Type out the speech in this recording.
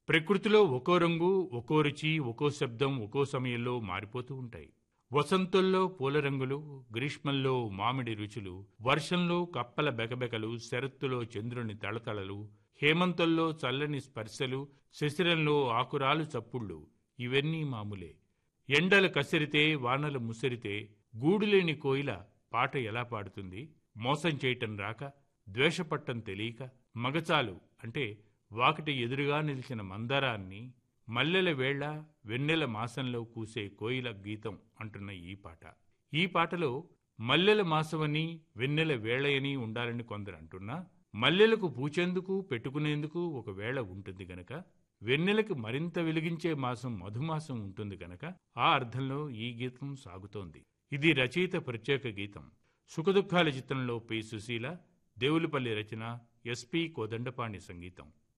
ప్రకృతిలో ఒక్కో రంగు ఒక్కో రుచి ఒక్కో శబ్దం ఒక్కో సమయంలో మారిపోతూ ఉంటాయి వసంతంలో పూల రంగులు గ్రీష్మంలో మామిడి రుచులు వర్షంలో కప్పల బెకబెకలు శరత్తులో చంద్రుని తళతళలు హేమంతంలో చల్లని స్పర్శలు శశిరంలో ఆకురాలు చప్పుళ్ళు ఇవన్నీ మామూలే ఎండలు కసిరితే వానలు ముసిరితే గూడులేని కోయిల పాట ఎలా పాడుతుంది మోసం చేయటం రాక ద్వేషపట్టం తెలియక మగచాలు అంటే వాకిటి ఎదురుగా నిలిచిన మందారాన్ని మల్లెల వేళ వెన్నెల మాసంలో కూసే కోయిల గీతం అంటున్న ఈ పాట ఈ పాటలో మల్లెల మాసమని వెన్నెల వేళయని ఉండాలని కొందరు అంటున్నా మల్లెలకు పూచేందుకు పెట్టుకునేందుకు ఒక వేళ ఉంటుంది గనక వెన్నెలకు మరింత వెలిగించే మాసం మధుమాసం ఉంటుంది గనక ఆ అర్థంలో ఈ గీతం సాగుతోంది ఇది రచయిత ప్రత్యేక గీతం సుఖదుఖాల చిత్రంలో పి సుశీల దేవులపల్లి రచన ఎస్పి కోదండపాణి సంగీతం